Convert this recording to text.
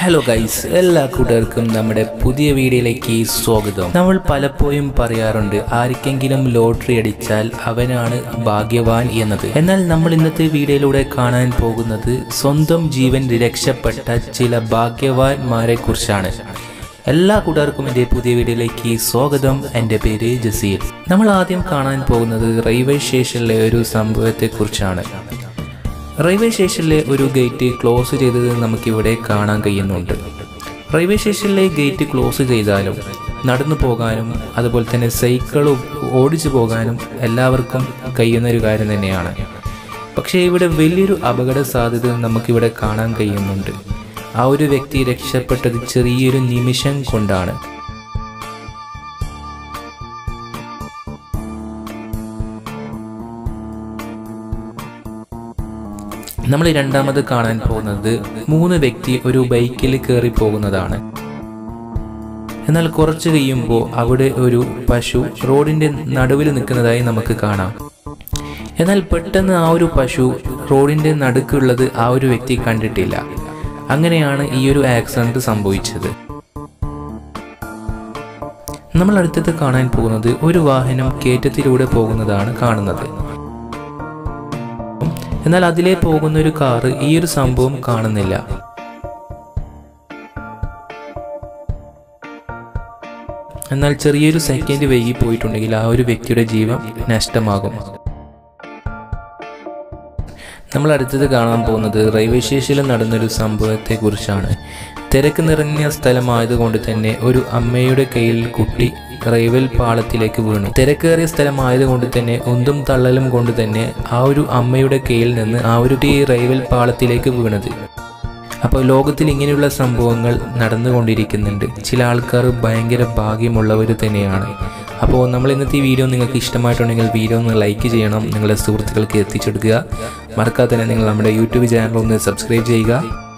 hello guys എല്ലാ കൂട്ടുകാർക്കും നമ്മുടെ പുതിയ വീഡിയോയിലേക്ക് സ്വാഗതം നമ്മൾ പലപ്പോഴും പറയാറുണ്ട് ആർക്കെങ്കിലും ലോട്ടറി അടിച്ചാൽ അവനാണ് ഭാഗ്യവാൻ എന്നത് എന്നാൽ നമ്മൾ ഇന്നത്തെ വീഡിയോയിലൂടെ കാണാൻ പോകുന്നത് സ്വന്തം ജീവൻ രക്ഷപ്പെട്ട ചില ഭാഗ്യവാന്മാരെ കുറിച്ചാണ് എല്ലാ കൂട്ടുകാർക്കും എൻ്റെ പുതിയ വീഡിയോയിലേക്ക് സ്വാഗതം എൻ്റെ പേര് ജസീൽ നമ്മൾ ആദ്യം കാണാൻ പോകുന്നത് റെയിൽവേ സ്റ്റേഷനിലെ ഒരു സംഭവത്തെക്കുറിച്ചാണ് റെയിൽവേ സ്റ്റേഷനിലെ ഒരു ഗേറ്റ് ക്ലോസ് ചെയ്തത് നമുക്കിവിടെ കാണാൻ കഴിയുന്നുണ്ട് റെയിൽവേ സ്റ്റേഷനിലെ ഗേറ്റ് ക്ലോസ് ചെയ്താലും നടന്നു പോകാനും അതുപോലെ തന്നെ സൈക്കിൾ ഓടിച്ചു പോകാനും എല്ലാവർക്കും കഴിയുന്ന ഒരു കാര്യം തന്നെയാണ് പക്ഷേ ഇവിടെ വലിയൊരു അപകട സാധ്യത നമുക്കിവിടെ കാണാൻ കഴിയുന്നുണ്ട് ആ ഒരു വ്യക്തി രക്ഷപ്പെട്ടത് ചെറിയൊരു നിമിഷം കൊണ്ടാണ് നമ്മൾ രണ്ടാമത് കാണാൻ പോകുന്നത് മൂന്ന് വ്യക്തി ഒരു ബൈക്കിൽ കയറി പോകുന്നതാണ് എന്നാൽ കുറച്ച് കഴിയുമ്പോൾ അവിടെ ഒരു പശു റോഡിന്റെ നടുവിൽ നിൽക്കുന്നതായി നമുക്ക് കാണാം എന്നാൽ പെട്ടെന്ന് ആ ഒരു പശു റോഡിന്റെ നടുക്കുള്ളത് ആ ഒരു വ്യക്തി കണ്ടിട്ടില്ല അങ്ങനെയാണ് ഈ ഒരു ആക്സിഡന്റ് സംഭവിച്ചത് നമ്മൾ അടുത്തത് കാണാൻ പോകുന്നത് ഒരു വാഹനം കയറ്റത്തിലൂടെ പോകുന്നതാണ് കാണുന്നത് എന്നാൽ അതിലേ പോകുന്ന ഒരു കാറ് ഈ ഒരു സംഭവം കാണുന്നില്ല എന്നാൽ ചെറിയൊരു സെക്കൻഡ് വൈകി പോയിട്ടുണ്ടെങ്കിൽ ആ ഒരു വ്യക്തിയുടെ ജീവൻ നഷ്ടമാകും നമ്മൾ അടുത്തത് കാണാൻ പോകുന്നത് റെയിൽവേ സ്റ്റേഷനിൽ നടന്നൊരു സംഭവത്തെ കുറിച്ചാണ് തിരക്ക് നിറഞ്ഞ സ്ഥലമായതുകൊണ്ട് തന്നെ ഒരു അമ്മയുടെ കയ്യിൽ കുട്ടി റെയിൽവേ പാളത്തിലേക്ക് വീണു തിരക്കേറിയ സ്ഥലമായതുകൊണ്ട് തന്നെ ഉന്തും തള്ളലും കൊണ്ട് തന്നെ ആ ഒരു അമ്മയുടെ കയ്യിൽ നിന്ന് ആ ഒരു കുട്ടി റെയിൽവേ പാളത്തിലേക്ക് വീണത് അപ്പോൾ ലോകത്തിൽ ഇങ്ങനെയുള്ള സംഭവങ്ങൾ നടന്നുകൊണ്ടിരിക്കുന്നുണ്ട് ചില ആൾക്കാർ ഭയങ്കര ഭാഗ്യമുള്ളവർ തന്നെയാണ് അപ്പോൾ നമ്മൾ ഇന്നത്തെ ഈ വീഡിയോ നിങ്ങൾക്ക് ഇഷ്ടമായിട്ടുണ്ടെങ്കിൽ വീഡിയോ ഒന്ന് ലൈക്ക് ചെയ്യണം നിങ്ങളുടെ സുഹൃത്തുക്കൾക്ക് എത്തിച്ചെടുക്കുക മറക്കാതെ തന്നെ നിങ്ങൾ നമ്മുടെ യൂട്യൂബ് ചാനൽ ഒന്ന് സബ്സ്ക്രൈബ് ചെയ്യുക